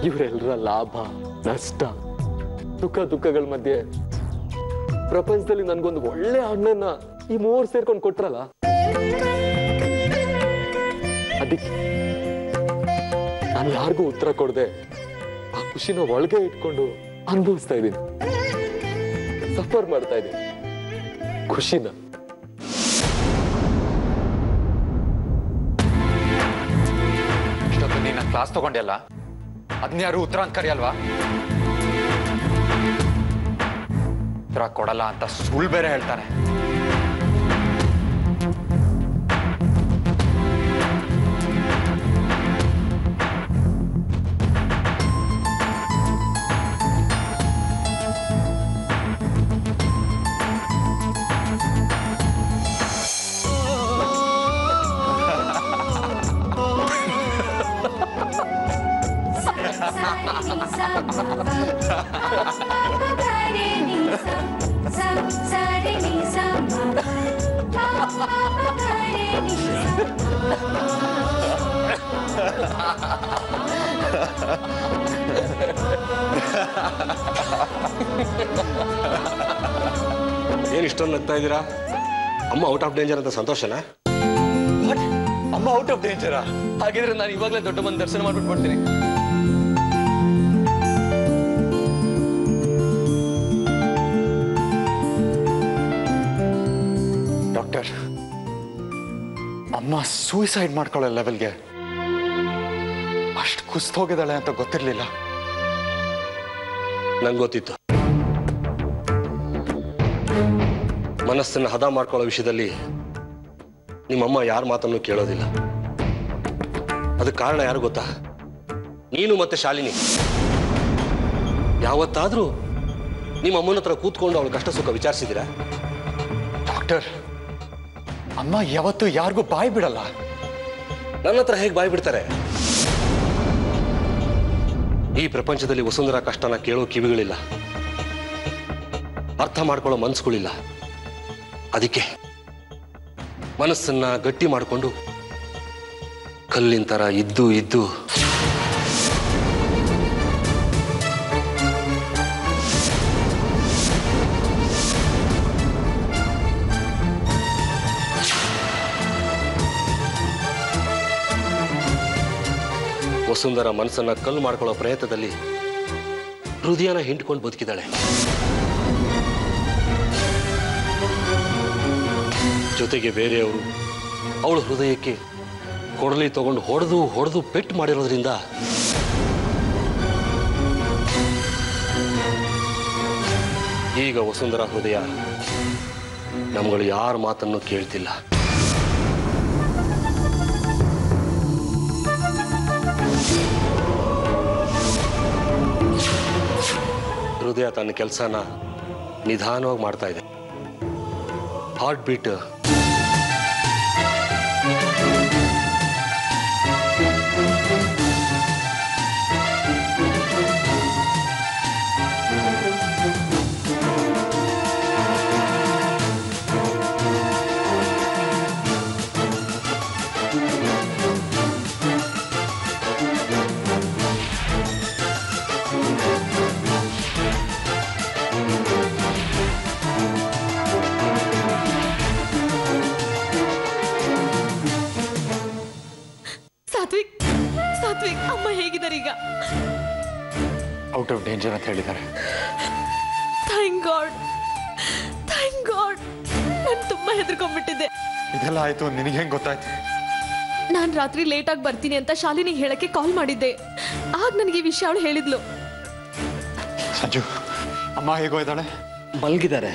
ಇವರೆಲ್ಲರ ಲಾಭ ನಷ್ಟ ಸುಖ ದುಃಖಗಳ ಮಧ್ಯೆ ಪ್ರಪಂಚದಲ್ಲಿ ನನ್ಗೊಂದು ಒಳ್ಳೆ ಅಣ್ಣನ ಈ ಮೂವರು ಸೇರ್ಕೊಂಡು ಕೊಟ್ರಲ್ಲ ಅದಕ್ಕೆ ನಾನು ಯಾರಿಗೂ ಉತ್ತರ ಕೊಡದೆ ಆ ಖುಷಿನ ಒಳಗೆ ಇಟ್ಕೊಂಡು ಅನುಭವಿಸ್ತಾ ಇದ್ದೀನಿ ಸಫರ್ ಮಾಡ್ತಾ ಇದ್ದೀನಿ ಖುಷಿನ ಇಷ್ಟೊತ್ತು ನೀನು ಕ್ಲಾಸ್ ತಗೊಂಡೆಲ್ಲ ಅದನ್ನ ಯಾರು ಉತ್ತರ ಅಂತ ಕರೆಯಲ್ವಾ ಉತ್ತರ ಕೊಡಲ್ಲ ಅಂತ ಸುಳ್ಳು ಬೇರೆ ಹೇಳ್ತಾನೆ ಏನು ಇಷ್ಟೊಂದು ನಗ್ತಾ ಇದ್ದೀರಾ ಅಮ್ಮ ಔಟ್ ಆಫ್ ಡೇಂಜರ್ ಅಂತ ಸಂತೋಷನಾ ಅಮ್ಮ ಔಟ್ ಆಫ್ ಡೇಂಜರಾ ಹಾಗಿದ್ರೆ ನಾನು ಇವಾಗಲೇ ದೊಡ್ಡ ಮಂದಿ ದರ್ಶನ ಮಾಡ್ಬಿಟ್ಟು ಬರ್ತೀನಿ ಡಾಕ್ಟರ್ ಅಮ್ಮ ಸೂಸೈಡ್ ಮಾಡ್ಕೊಳ್ಳೋ ಲೆವೆಲ್ಗೆ ಅಷ್ಟು ಕುಸ್ತೋಗಿದ್ದಾಳೆ ಅಂತ ಗೊತ್ತಿರಲಿಲ್ಲ ನಂಗೆ ಗೊತ್ತಿತ್ತು ಮನಸ್ಸನ್ನು ಹದ ಮಾಡ್ಕೊಳ್ಳೋ ವಿಷಯದಲ್ಲಿ ನಿಮ್ಮಮ್ಮ ಯಾರ ಮಾತನ್ನು ಕೇಳೋದಿಲ್ಲ ಅದಕ್ಕೆ ಕಾರಣ ಯಾರು ಗೊತ್ತಾ ನೀನು ಮತ್ತೆ ಶಾಲಿನಿ ಯಾವತ್ತಾದ್ರೂ ನಿಮ್ಮ ಅಮ್ಮನ ಹತ್ರ ಕೂತ್ಕೊಂಡು ಅವಳ ಕಷ್ಟ ಸುಖ ವಿಚಾರಿಸಿದ್ದೀರಾ ಡಾಕ್ಟರ್ ಅಮ್ಮ ಯಾವತ್ತೂ ಯಾರಿಗೂ ಬಾಯಿ ಬಿಡಲ್ಲ ನನ್ನ ಹತ್ರ ಹೇಗೆ ಬಾಯ್ ಬಿಡ್ತಾರೆ ಈ ಪ್ರಪಂಚದಲ್ಲಿ ವಸುಂಧರ ಕಷ್ಟನ ಕೇಳೋ ಕಿವಿಗಳಿಲ್ಲ ಅರ್ಥ ಮಾಡ್ಕೊಳ್ಳೋ ಮನಸ್ಸುಗಳಿಲ್ಲ ಅದಕ್ಕೆ ಮನಸ್ಸನ್ನ ಗಟ್ಟಿ ಮಾಡಿಕೊಂಡು ಕಲ್ಲಿನ ಥರ ಇದ್ದು ಇದ್ದು ವಸುಂಧರ ಮನಸ್ಸನ್ನ ಕಲ್ಲು ಮಾಡ್ಕೊಳ್ಳೋ ಪ್ರಯತ್ನದಲ್ಲಿ ಹೃದಯನ ಹಿಂಡ್ಕೊಂಡು ಬದುಕಿದ್ದಾಳೆ ಜೊತೆಗೆ ಬೇರೆಯವರು ಅವಳ ಹೃದಯಕ್ಕೆ ಕೊಡಲಿ ತಗೊಂಡು ಹೊಡೆದು ಹೊಡೆದು ಪೆಟ್ಟು ಮಾಡಿರೋದ್ರಿಂದ ಈಗ ವಸುಂಧರ ಹೃದಯ ನಮ್ಗಳು ಯಾರ ಮಾತನ್ನು ಕೇಳ್ತಿಲ್ಲ ಹೃದಯ ತನ್ನ ಕೆಲಸನ ನಿಧಾನವಾಗಿ ಮಾಡ್ತಾ ಇದೆ ಹಾರ್ಟ್ ಬೀಟ್ ಸಾತ್ವಿಕ್ ಸಾತ್ವಿಕ್ ಅಮ್ಮ ಹೇಗಿದ್ದಾರೆ ಈಗ ಔಟ್ ಆಫ್ ಡೇಂಜರ್ ಅಂತ ಹೇಳಿದ್ದಾರೆ ಥ್ಯಾಂಕ್ ಗಾಡ್ ಥ್ಯಾಂಕ್ ಗಾಡ್ ನಾನು ತುಂಬಾ ಹೆದರ್ಕೊಂಡ್ಬಿಟ್ಟಿದ್ದೆ ಇದೆಲ್ಲ ಆಯ್ತು ನಿನಗೆ ಹೆಂಗ್ ಗೊತ್ತಾಯ್ತು ನಾನು ರಾತ್ರಿ ಲೇಟಾಗಿ ಬರ್ತೀನಿ ಅಂತ ಶಾಲಿನಿಗೆ ಹೇಳಕ್ಕೆ ಕಾಲ್ ಮಾಡಿದ್ದೆ ಆಗ ನನಗೆ ಈ ವಿಷಯ ಅವಳು ಹೇಳಿದ್ಲು ಸಂಜು ಅಮ್ಮ ಹೇಗೋ ಇದ್ದಾಳೆ ಮಲ್ಗಿದ್ದಾರೆ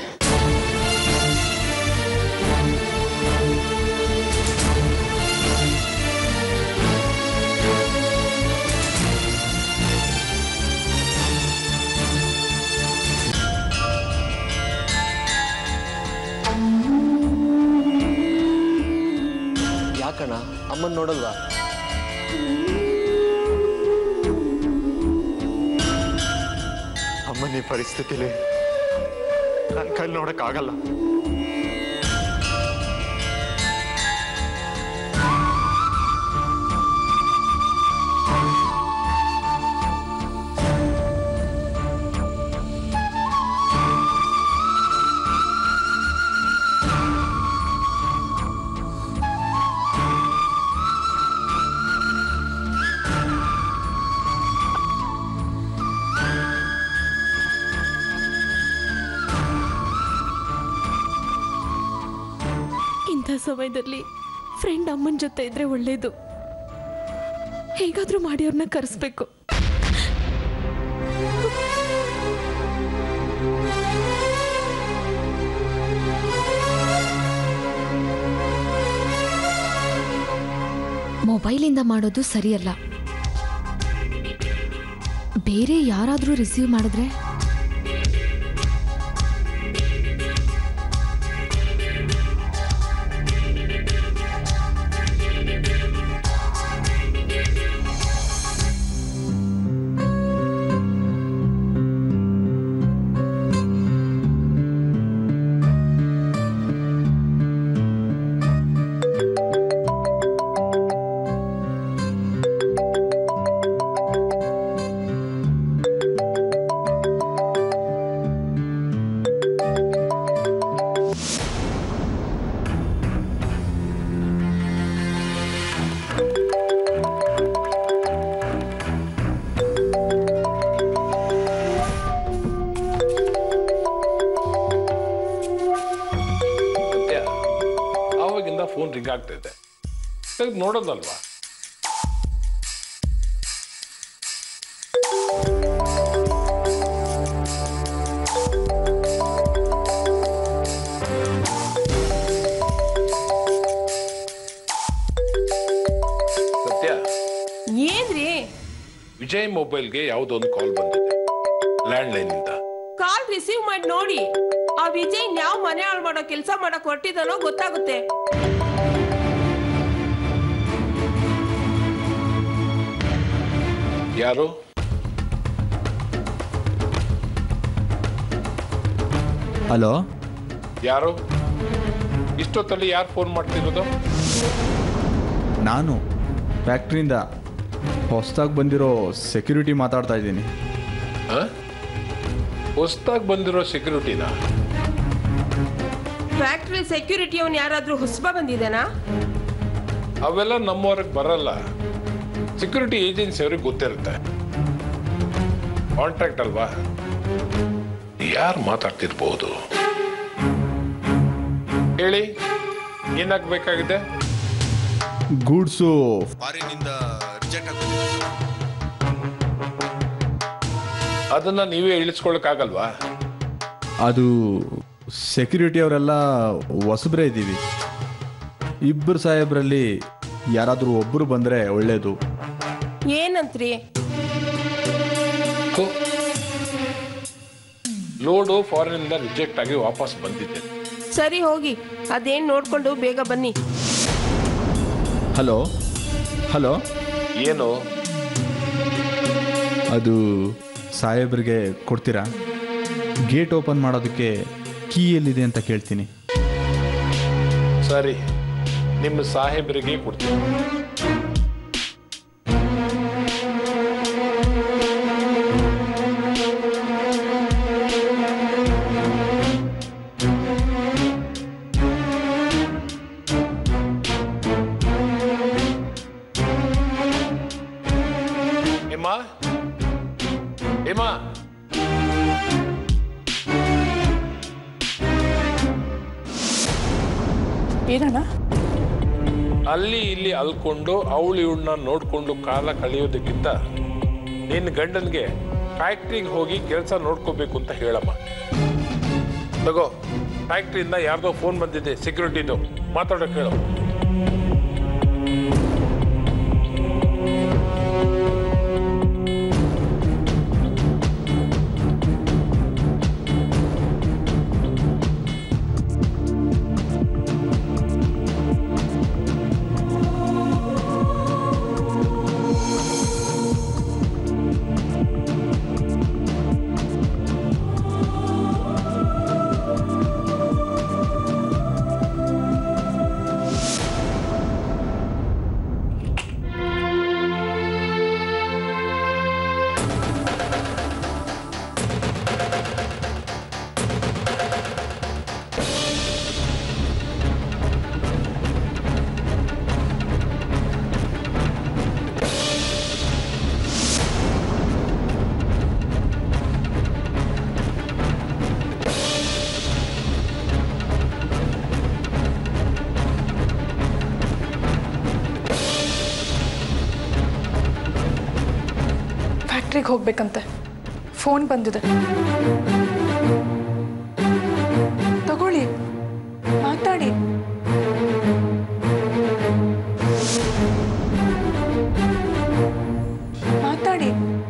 ಯಾಕಣ್ಣ ಅಮ್ಮನ್ ನೋಡಲ್ವಾ ಅಮ್ಮನ ಈ ಪರಿಸ್ಥಿತಿಲಿ ನನ್ನ ಕೈಲಿ ನೋಡಕ್ಕಾಗಲ್ಲ ಸಮಯದಲ್ಲಿ ಫ್ರೆಂಡ್ ಅಮ್ಮನ ಜೊತೆ ಇದ್ರೆ ಒಳ್ಳೇದು ಹೇಗಾದ್ರೂ ಮಾಡಿ ಅವ್ರನ್ನ ಕರೆಸ್ಬೇಕು ಮೊಬೈಲಿಂದ ಮಾಡೋದು ಸರಿಯಲ್ಲ ಬೇರೆ ಯಾರಾದರೂ ರಿಸೀವ್ ಮಾಡಿದ್ರೆ ಸತ್ಯ ಆವಾಗಿಂದ ಫೋನ್ ರಿಂಗ್ ಆಗ್ತಿದೆ ತೆಗ್ದು ನೋಡೋದಲ್ವಾ ಸತ್ಯ ಏನ್ರಿ ವಿಜಯ್ ಮೊಬೈಲ್ಗೆ ಯಾವುದೋ ಒಂದು ಕಾಲ್ ಬಂದಿದೆ ಲ್ಯಾಂಡ್ಲೈನ್ ಇಂದ ಕಾಲ್ ರಿಸೀವ್ ಮಾಡಿ ನೋಡಿ ಆ ವಿಜಯ್ ಯಾವ ಮನೆ ಹಾಳು ಮಾಡೋ ಕೆಲಸ ಮಾಡಕ್ ಹೊರಟಿದಾನೋ ಗೊತ್ತಾಗುತ್ತೆ ಯಾರು ಹಲೋ ಯಾರು ಇಷ್ಟೊತ್ತಲ್ಲಿ ಯಾರು ಫೋನ್ ಮಾಡ್ತಿರೋದು ನಾನು ಫ್ಯಾಕ್ಟ್ರಿಯಿಂದ ಹೊಸ್ದಾಗಿ ಬಂದಿರೋ ಸೆಕ್ಯೂರಿಟಿ ಮಾತಾಡ್ತಾ ಇದ್ದೀನಿ ಹೊಸ್ದಾಗಿ ಬಂದಿರೋ ಸೆಕ್ಯೂರಿಟಿನ ಫ್ಯಾಕ್ಟ್ರಿ ಸೆಕ್ಯೂರಿಟಿ ಅವನ್ ಯಾರಾದ್ರೂ ಹೊಸಬ ಬಂದಿದ್ದಾನಾ ಅವೆಲ್ಲ ನಮ್ಮವ್ರಿಗೆ ಬರಲ್ಲ ಸೆಕ್ಯೂರಿಟಿ ಏಜೆನ್ಸಿ ಅವ್ರಿಗೆ ಗೊತ್ತಿರುತ್ತೆ ಕಾಂಟ್ರಾಕ್ಟ್ ಅಲ್ವಾ ಯಾರು ಮಾತಾಡ್ತಿರ್ಬಹುದು ಹೇಳಿ ಏನಾಗಬೇಕಾಗಿದೆ ಗೂಡ್ಸು ಅದನ್ನ ನೀವೇ ಇಳಿಸ್ಕೊಳಕ್ಕಾಗಲ್ವಾ ಅದು ಸೆಕ್ಯೂರಿಟಿ ಅವರೆಲ್ಲ ಹೊಸಬ್ರೇ ಇದ್ದೀವಿ ಇಬ್ಬರು ಸಾಹೇಬ್ರಲ್ಲಿ ಯಾರಾದರೂ ಒಬ್ಬರು ಬಂದರೆ ಒಳ್ಳೆಯದು ಏನಂತ್ರಿ ಥು. ಲೋಡು ಫಾರಿನಿಂದ ರಿಜೆಕ್ಟ್ ಆಗಿ ವಾಪಸ್ ಬಂದಿದೆ ಸರಿ ಹೋಗಿ ಅದೇನ್ ನೋಡ್ಕೊಂಡು ಬೇಗ ಬನ್ನಿ ಹಲೋ ಹಲೋ ಏನು ಅದು ಸಾಹೇಬ್ರಿಗೆ ಕೊಡ್ತೀರಾ ಗೇಟ್ ಓಪನ್ ಮಾಡೋದಕ್ಕೆ ಕೀ ಎಲ್ಲಿದೆ ಅಂತ ಕೇಳ್ತೀನಿ ಸರಿ ನಿಮ್ಮ ಸಾಹೇಬರಿಗೆ ಕೊಡ್ತೀನಿ ಹೇಮ ಹೇಮ ಏನಣ್ಣ ಅಲ್ಲಿ ಇಲ್ಲಿ ಅಲ್ಕೊಂಡು ಅವಳು ಇವಳನ್ನ ನೋಡ್ಕೊಂಡು ಕಾಲ ಕಳೆಯೋದಕ್ಕಿಂತ ನಿನ್ನ ಗಂಡನ್ಗೆ ಫ್ಯಾಕ್ಟ್ರಿಗೆ ಹೋಗಿ ಕೆಲಸ ನೋಡ್ಕೋಬೇಕು ಅಂತ ಹೇಳಮ್ಮ ತಗೋ ಫ್ಯಾಕ್ಟ್ರಿಯಿಂದ ಯಾರ್ದೋ ಫೋನ್ ಬಂದಿದೆ ಸೆಕ್ಯೂರಿಟಿದು ಮಾತಾಡೋಕೆ ಹೇಳು ಫ್ಯಾಕ್ಟ್ರಿಗೆ ಹೋಗ್ಬೇಕಂತೆ ಫೋನ್ ಬಂದಿದೆ ತಗೊಳ್ಳಿ ಮಾತಾಡಿ ಮಾತಾಡಿ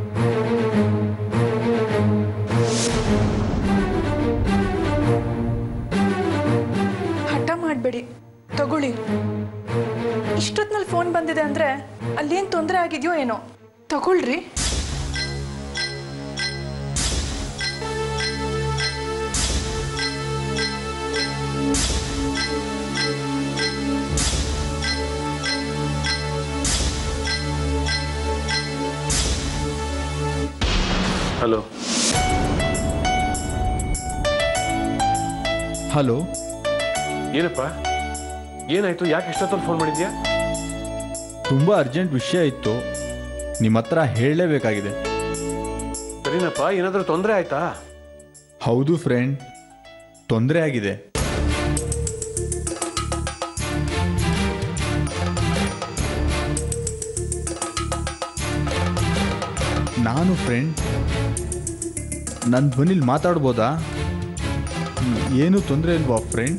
ಹಠ ಮಾಡಬೇಡಿ ತಗೊಳ್ಳಿ ಇಷ್ಟೊತ್ನಲ್ಲಿ ಫೋನ್ ಬಂದಿದೆ ಅಂದ್ರೆ ಅಲ್ಲೇನ್ ತೊಂದರೆ ಆಗಿದೆಯೋ ಏನೋ ತಗೊಳ್ರಿ ಹಲೋ ಹಲೋ ಏನಪ್ಪ ಏನಾಯ್ತು ಯಾಕೆ ಇಷ್ಟೊತ್ತಲ್ಲಿ ಫೋನ್ ಮಾಡಿದ್ಯಾ ತುಂಬ ಅರ್ಜೆಂಟ್ ವಿಷಯ ಇತ್ತು ನಿಮ್ಮ ಹತ್ರ ಹೇಳಲೇಬೇಕಾಗಿದೆ ಸರಿನಪ್ಪ ಏನಾದರೂ ತೊಂದರೆ ಆಯ್ತಾ ಹೌದು ಫ್ರೆಂಡ್ ತೊಂದರೆ ಆಗಿದೆ ನಾನು ಫ್ರೆಂಡ್ ನನ್ನ ಧ್ವನಿಲಿ ಮಾತಾಡ್ಬೋದಾ ಏನು ತೊಂದರೆ ಇಲ್ವಾ ಫ್ರೆಂಡ್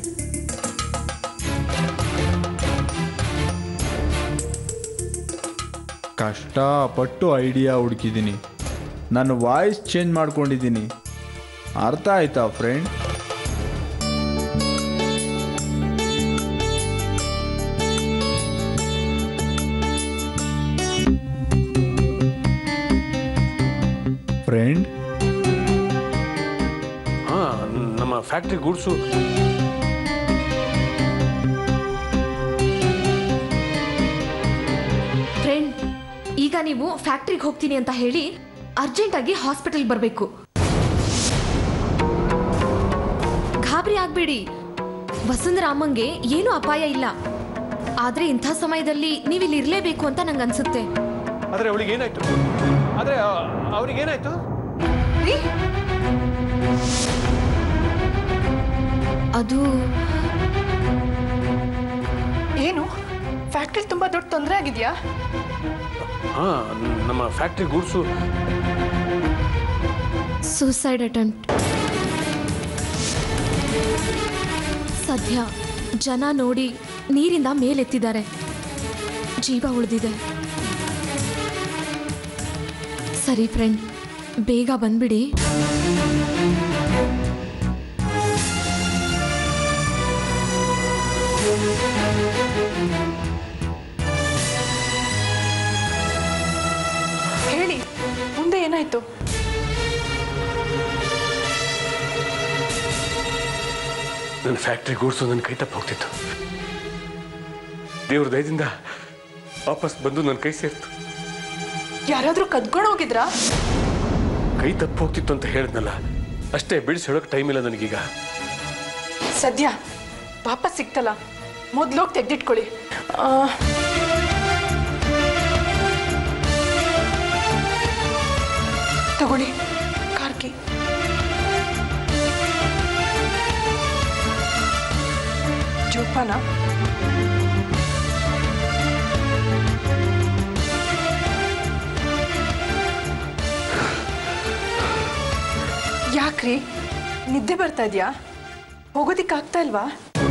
ಕಷ್ಟಪಟ್ಟು ಐಡಿಯಾ ಹುಡುಕಿದ್ದೀನಿ ನನ್ನ ವಾಯ್ಸ್ ಚೇಂಜ್ ಮಾಡ್ಕೊಂಡಿದ್ದೀನಿ ಅರ್ಥ ಆಯ್ತಾ ಫ್ರೆಂಡ್ ಫ್ರೆಂಡ್ ಹಾ ನಮ್ಮ ಫ್ಯಾಕ್ಟ್ರಿ ಗೂಡ್ಸು ಫ್ರೆಂಡ್ ಈಗ ನೀವು ಫ್ಯಾಕ್ಟ್ರಿಗೆ ಹೋಗ್ತೀನಿ ಅಂತ ಹೇಳಿ ಅರ್ಜೆಂಟಾಗಿ ಹಾಸ್ಪಿಟಲ್ ಬರಬೇಕು ಗಾಬರಿ ಆಗ್ಬೇಡಿ ವಸುಂಧರ ಅಮ್ಮಂಗೆ ಏನೂ ಅಪಾಯ ಇಲ್ಲ ಆದ್ರೆ ಇಂಥ ಸಮಯದಲ್ಲಿ ನೀವಿಲ್ಲಿ ಇರಲೇಬೇಕು ಅಂತ ನಂಗೆ ಅನ್ಸುತ್ತೆ ಆದ್ರೆ ಅವಳಿಗೆ ಏನಾಯ್ತು ಆದ್ರೆ ಅವ್ರಿಗೆ ಏನಾಯ್ತು ರೀ ಅದು ಏನು ಫ್ಯಾಕ್ಟ್ರಿ ತುಂಬಾ ದೊಡ್ಡ ತೊಂದರೆ ಆಗಿದೆಯಾ ಹಾ ನಮ್ಮ ಫ್ಯಾಕ್ಟ್ರಿ ಗೂಡ್ಸು ಸೂಸೈಡ್ ಅಟೆಂಪ್ಟ್ ಸದ್ಯ ಜನ ನೋಡಿ ನೀರಿಂದ ಮೇಲೆತ್ತಿದ್ದಾರೆ ಜೀವ ಉಳಿದಿದೆ ಸರಿ ಫ್ರೆಂಡ್ ಬೇಗ ಬಂದ್ಬಿಡಿ ಹೇಳಿ ಮುಂದೆ ಏನಾಯ್ತು ನನ್ನ ಫ್ಯಾಕ್ಟ್ರಿ ಗೂಡ್ಸು ನನ್ನ ಕೈ ತಪ್ಪು ಹೋಗ್ತಿತ್ತು ದೇವ್ರ ದಯದಿಂದ ವಾಪಸ್ ಬಂದು ನನ್ನ ಕೈ ಸೇರ್ತು ಯಾರಾದ್ರೂ ಕದ್ಕೊಂಡು ಹೋಗಿದ್ರಾ ಕೈ ತಪ್ಪು ಹೋಗ್ತಿತ್ತು ಅಂತ ಹೇಳಿದ್ನಲ್ಲ ಅಷ್ಟೇ ಬಿಡಿಸಿ ಹೇಳೋಕೆ ಟೈಮ್ ಇಲ್ಲ ನನಗೀಗ ಸದ್ಯ ವಾಪಸ್ ಸಿಕ್ತಲ್ಲ ಮೊದ್ಲೋಗಿ ತೆಗ್ದಿಟ್ಕೊಳ್ಳಿ ಆ, ತಗೊಳ್ಳಿ ಕಾರ್ಕಿ ಜೋಪಾನ ಯಾಕ್ರಿ ನಿದ್ದೆ ಬರ್ತಾ ಇದೆಯಾ ಹೋಗೋದಿಕ್ಕಾಗ್ತಾ ಇಲ್ವಾ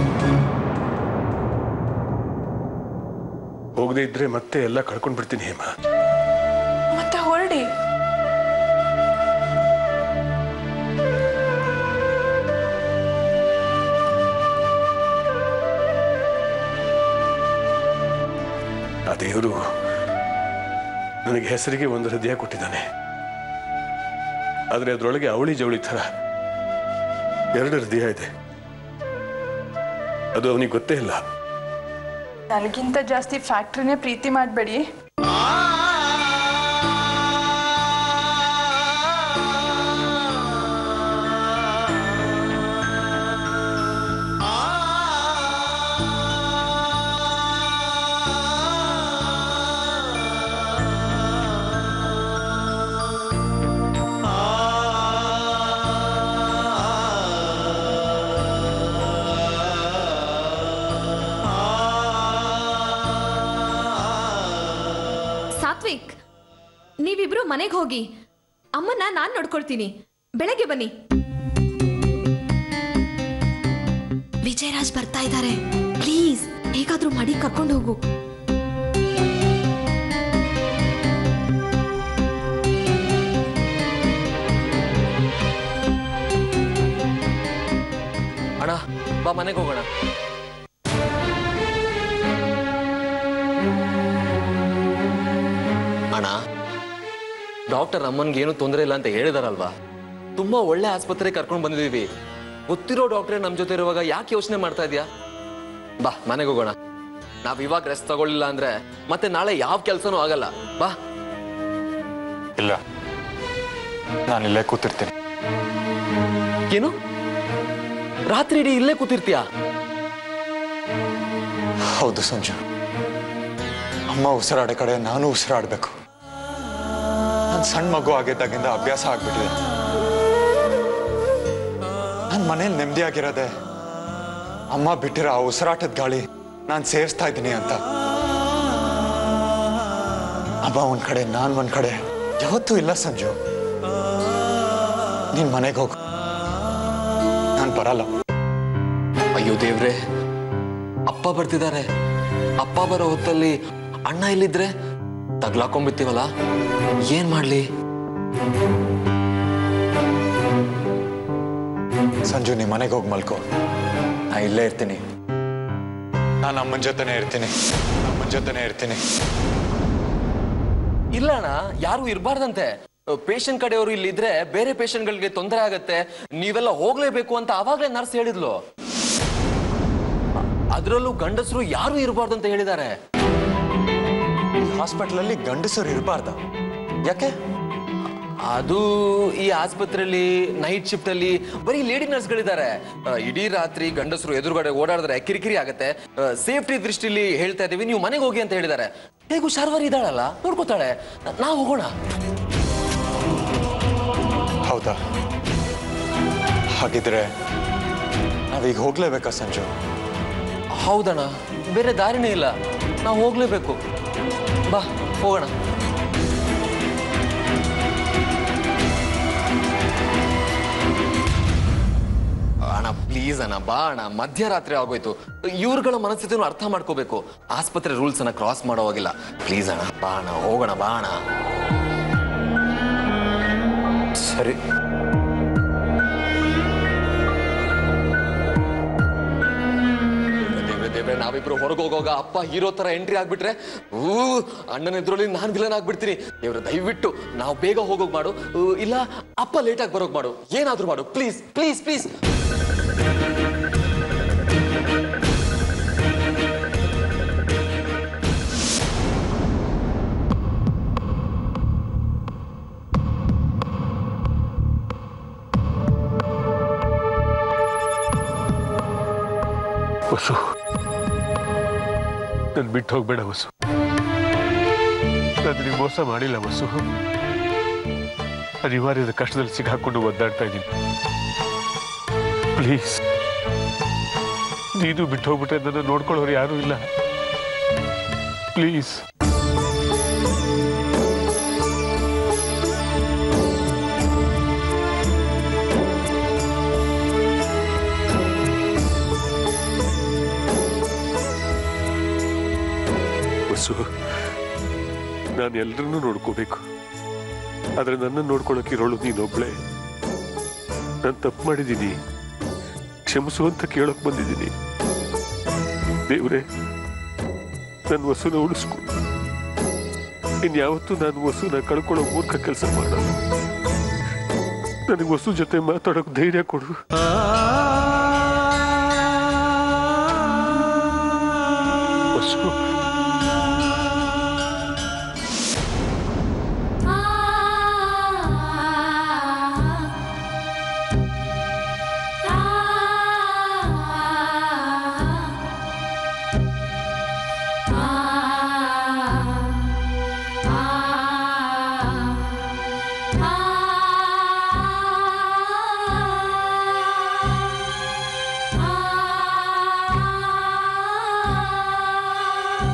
ಹೋಗದೆ ಇದ್ರೆ ಮತ್ತೆ ಎಲ್ಲ ಕಳ್ಕೊಂಡ್ ಬಿಡ್ತೀನಿ ಹೇಮ ಮತ್ತೆ ಹೊರಡಿ ಆ ದೇವರು ನನಗೆ ಹೆಸರಿಗೆ ಒಂದು ಹೃದಯ ಕೊಟ್ಟಿದ್ದಾನೆ ಆದರೆ ಅದರೊಳಗೆ ಅವಳಿ ಜವಳಿ ಥರ ಎರಡು ಹೃದಯ ಇದೆ ಅದು ಅವನಿಗೆ ಗೊತ್ತೇ ಇಲ್ಲ ನನಗಿಂತ ಜಾಸ್ತಿ ಫ್ಯಾಕ್ಟ್ರಿನೇ ಪ್ರೀತಿ ಮಾಡಬೇಡಿ ಸಾತ್ವಿಕ್ ನೀವಿಬ್ರು ಮನೆಗೆ ಹೋಗಿ ಅಮ್ಮನ ನಾನ್ ನೋಡ್ಕೊಳ್ತೀನಿ ಬೆಳಗ್ಗೆ ಬನ್ನಿ ವಿಜಯರಾಜ್ ಬರ್ತಾ ಇದ್ದಾರೆ ಪ್ಲೀಸ್ ಹೇಗಾದ್ರೂ ಮಾಡಿ ಕರ್ಕೊಂಡು ಹೋಗು ಅಣ್ಣ ಬಾ ಮನೆಗೆ ಹೋಗೋಣ ಅಣ್ಣ ಡಾಕ್ಟರ್ ಅಮ್ಮನ್ಗೆ ಏನು ತೊಂದರೆ ಇಲ್ಲ ಅಂತ ಹೇಳಿದಾರಲ್ವಾ ತುಂಬಾ ಒಳ್ಳೆ ಆಸ್ಪತ್ರೆ ಕರ್ಕೊಂಡು ಬಂದಿದೀವಿ ಗೊತ್ತಿರೋ ಡಾಕ್ಟ್ರೇ ನಮ್ ಜೊತೆ ಇರುವಾಗ ಯಾಕೆ ಯೋಚನೆ ಮಾಡ್ತಾ ಇದೀಯಾ ಬಾ ಮನೆಗೆ ಹೋಗೋಣ ನಾವ್ ಇವಾಗ ರೆಸ್ಟ್ ತಗೊಳ್ಳಿಲ್ಲ ಅಂದ್ರೆ ಮತ್ತೆ ನಾಳೆ ಯಾವ ಕೆಲ್ಸನೂ ಆಗಲ್ಲ ಬಾ ಇಲ್ಲ ನಾನು ಇಲ್ಲೇ ಕೂತಿರ್ತೀನಿ ಏನು ರಾತ್ರಿ ಇಡೀ ಇಲ್ಲೇ ಕೂತಿರ್ತೀಯಾ ಹೌದು ಸಂಜು ಅಮ್ಮ ಉಸಿರಾಡೋ ಕಡೆ ನಾನು ಉಸಿರಾಡಬೇಕು ನಾನು ಸಣ್ಣ ಮಗು ಆಗಿದ್ದಾಗಿಂದ ಅಭ್ಯಾಸ ಆಗ್ಬಿಟ್ಟಿದೆ ನನ್ನ ಮನೇಲಿ ನೆಮ್ಮದಿಯಾಗಿರೋದೆ ಅಮ್ಮ ಬಿಟ್ಟಿರೋ ಆ ಉಸಿರಾಟದ ಗಾಳಿ ನಾನು ಸೇರಿಸ್ತಾ ಇದ್ದೀನಿ ಅಂತ ಅಮ್ಮ ಒಂದ್ ಕಡೆ ನಾನ್ ಒಂದ್ ಕಡೆ ಯಾವತ್ತೂ ಇಲ್ಲ ಸಂಜು ನೀನ್ ಮನೆಗೆ ಹೋಗು ನಾನು ಬರಲ್ಲ ಅಯ್ಯೋ ದೇವ್ರೆ ಅಪ್ಪ ಬರ್ತಿದ್ದಾರೆ ಅಪ್ಪ ಬರೋ ಹೊತ್ತಲ್ಲಿ ಅಣ್ಣ ಇಲ್ಲಿದ್ರೆ ತಗ್ಲಾಕೊಂಡ್ಬಿಡ್ತೀವಲ್ಲ ಏನ್ ಮಾಡ್ಲಿ ಸಂಜು ನೀ ಮನೆಗೆ ಹೋಗಿ ಮಲ್ಕೋ ನಾ ಇಲ್ಲೇ ಇರ್ತೀನಿ ನಾನು ಅಮ್ಮನ ಜೊತೆನೇ ಇರ್ತೀನಿ ಅಮ್ಮನ ಜೊತೆನೇ ಇರ್ತೀನಿ ಇಲ್ಲ ಅಣ್ಣ ಯಾರು ಇರಬಾರ್ದಂತೆ ಪೇಷಂಟ್ ಕಡೆಯವರು ಇಲ್ಲಿದ್ರೆ ಬೇರೆ ಪೇಷಂಟ್ಗಳಿಗೆ ತೊಂದರೆ ಆಗತ್ತೆ ನೀವೆಲ್ಲ ಹೋಗ್ಲೇಬೇಕು ಅಂತ ಅವಾಗ್ಲೇ ನರ್ಸ್ ಹೇಳಿದ್ಲು ಅದರಲ್ಲೂ ಗಂಡಸರು ಯಾರು ಇರಬಾರ್ದು ಅಂತ ಹೇಳಿದ್ದಾರೆ ಈ ಹಾಸ್ಪಿಟ್ಲಲ್ಲಿ ಗಂಡಸರು ಇರಬಾರ್ದ ಯಾಕೆ ಅದು ಈ ಆಸ್ಪತ್ರೆಯಲ್ಲಿ ನೈಟ್ ಶಿಫ್ಟ್ ಅಲ್ಲಿ ಬರೀ ಲೇಡಿ ನರ್ಸ್ಗಳಿದ್ದಾರೆ ಇಡೀ ರಾತ್ರಿ ಗಂಡಸರು ಎದುರುಗಡೆ ಓಡಾಡಿದ್ರೆ ಕಿರಿಕಿರಿ ಆಗತ್ತೆ ಸೇಫ್ಟಿ ದೃಷ್ಟಿಲಿ ಹೇಳ್ತಾ ಇದೀವಿ ನೀವು ಮನೆಗೆ ಹೋಗಿ ಅಂತ ಹೇಳಿದ್ದಾರೆ ಹೇಗೂ ಶಾರ್ವರಿ ಇದ್ದಾಳಲ್ಲ ನೋಡ್ಕೋತಾಳೆ ನಾವು ಹೋಗೋಣ ಹೌದಾ ಹಾಗಿದ್ರೆ ನಾವೀಗ ಹೋಗ್ಲೇಬೇಕಾ ಸಂಜು ಹೌದಣ್ಣ ಬೇರೆ ದಾರಿನೇ ಇಲ್ಲ ನಾವು ಹೋಗ್ಲೇಬೇಕು ಬಾ ಹೋಗೋಣ ಅಣ್ಣ ಪ್ಲೀಸ್ ಅಣ್ಣ ಬಾ ಅಣ್ಣ ಮಧ್ಯರಾತ್ರಿ ಆಗೋಯ್ತು ಇವ್ರುಗಳ ಮನಸ್ಥಿತಿನೂ ಅರ್ಥ ಮಾಡ್ಕೋಬೇಕು ಆಸ್ಪತ್ರೆ ರೂಲ್ಸ್ ಅನ್ನ ಕ್ರಾಸ್ ಮಾಡೋವಾಗಿಲ್ಲ ಪ್ಲೀಸ್ ಅಣ್ಣ ಬಾ ಅಣ್ಣ ಹೋಗೋಣ ಬಾ ಅಣ್ಣ ಸರಿ ದೇವ್ರೆ ದೇವ್ರೆ ನಾವಿಬ್ರು ಹೊರಗೆ ಹೋಗೋಗ ಅಪ್ಪ ಹೀರೋ ತರ ಎಂಟ್ರಿ ಆಗ್ಬಿಟ್ರೆ ಊ ಅಣ್ಣನ ಎದುರಲ್ಲಿ ನಾನ್ ವಿಲನ್ ಆಗ್ಬಿಡ್ತೀನಿ ದೇವ್ರೆ ದಯವಿಟ್ಟು ನಾವು ಬೇಗ ಹೋಗೋಗ್ ಮಾಡು ಊ, ಇಲ್ಲ ಅಪ್ಪ ಲೇಟ್ ಆಗಿ ಬರೋಗ್ ಮಾಡು ಏನಾದ್ರೂ ಮಾಡು ಪ್ಲೀಸ್ ಪ್ಲೀಸ್ ಪ್ಲೀಸ್ ವಸು ನನ್ ಬಿಟ್ಟು ಹೋಗ್ಬೇಡ ವಸು ನಾನು ನಿಮ್ಗೆ ಮೋಸ ಮಾಡಿಲ್ಲ ವಸು ಅನಿವಾರ್ಯದ ಕಷ್ಟದಲ್ಲಿ ಸಿಗಾಕೊಂಡು ಒದ್ದಾಡ್ತಾ ಇದ್ದೀನಿ ಪ್ಲೀಸ್ ನೀನು ಬಿಟ್ಟು ಹೋಗ್ಬಿಟ್ರೆ ನನ್ನ ನೋಡ್ಕೊಳ್ಳೋರು ಯಾರೂ ಇಲ್ಲ ಪ್ಲೀಸ್ ವಸು ನಾನು ಎಲ್ಲರನ್ನೂ ನೋಡ್ಕೋಬೇಕು ಆದ್ರೆ ನನ್ನ ನೋಡ್ಕೊಳಕ್ ಇರೋಳು ನೀನೊಬ್ಳೆ ನಾನು ತಪ್ಪು ಮಾಡಿದ್ದೀನಿ ಕ್ಷಮಿಸು ಅಂತ ಕೇಳಕ್ ಬಂದಿದ್ದೀನಿ ದೇವ್ರೆ ನನ್ನ ವಸುನ ಉಳಿಸ್ಕೊ ಇನ್ಯಾವತ್ತೂ ನಾನು ವಸುನ ಕಳ್ಕೊಳ್ಳೋ ಮೂರ್ಖ ಕೆಲಸ ಮಾಡಲ್ಲ ನನಗೆ ವಸು ಜೊತೆ ಮಾತಾಡೋಕ್ ಧೈರ್ಯ ಕೊಡು ವಸು ಆ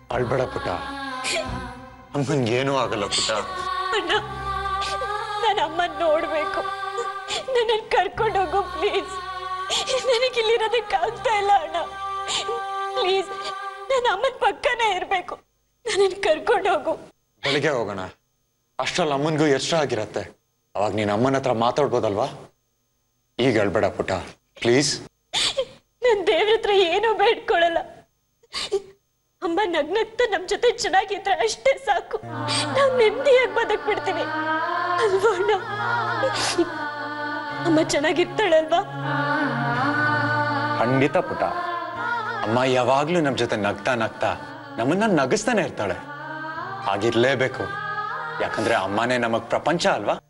ಅಳ್ಬೇಡ ಪುಟ್ಟ ಅಮ್ಮನ್ಗೇನೂ ಆಗಲ್ಲ ಪುಟ್ಟ ಅಣ್ಣ ನಾನು ಅಮ್ಮನ್ ನೋಡ್ಬೇಕು ನನ್ನ ಕರ್ಕೊಂಡು ಹೋಗು ಪ್ಲೀಸ್ ನನಗೆ ಇಲ್ಲಿರೋದಕ್ಕೆ ಆಗ್ತಾ ಇಲ್ಲ ಅಣ್ಣ ಪ್ಲೀಸ್ ನನ್ನ ಅಮ್ಮನ ಪಕ್ಕನೇ ಇರ್ಬೇಕು ನನ್ನ ಕರ್ಕೊಂಡು ಹೋಗು ಬೆಳಿಗ್ಗೆ ಹೋಗೋಣ ಅಷ್ಟ್ರಲ್ಲಿ ಅಮ್ಮನ್ಗೂ ಎಷ್ಟ ಆಗಿರತ್ತೆ ಅವಾಗ ನೀನ್ ಅಮ್ಮನ ಹತ್ರ ಮಾತಾಡ್ಬೋದಲ್ವಾ ಈಗ ಅಳ್ಬೇಡ ಪುಟ್ಟ ಪ್ಲೀಸ್ ನನ್ ದೇವ್ರ ಹತ್ರ ಏನೂ ಬೇಡ್ಕೊಳಲ್ಲ ಅಮ್ಮ ನಗ್ನಗ್ತಾ ನಮ್ ಜೊತೆ ಚೆನ್ನಾಗಿದ್ರೆ ಅಷ್ಟೇ ಸಾಕು ನಾವ್ ನೆಮ್ಮದಿಯಾಗಿ ಬದುಕ್ ಬಿಡ್ತೀವಿ ಅಲ್ವಾ ಅಣ್ಣ ಅಮ್ಮ ಚೆನ್ನಾಗಿರ್ತಾಳಲ್ವಾ ಖಂಡಿತ ಪುಟ್ಟ ಅಮ್ಮ ಯಾವಾಗ್ಲೂ ನಮ್ ಜೊತೆ ನಗ್ತಾ ನಗ್ತಾ ನಮ್ಮನ್ನ ನಗಿಸ್ತಾನೆ ಇರ್ತಾಳೆ ಹಾಗಿರ್ಲೇಬೇಕು ಯಾಕಂದ್ರೆ ಅಮ್ಮನೇ ನಮಗ್ ಪ್ರಪಂಚ ಅಲ್ವಾ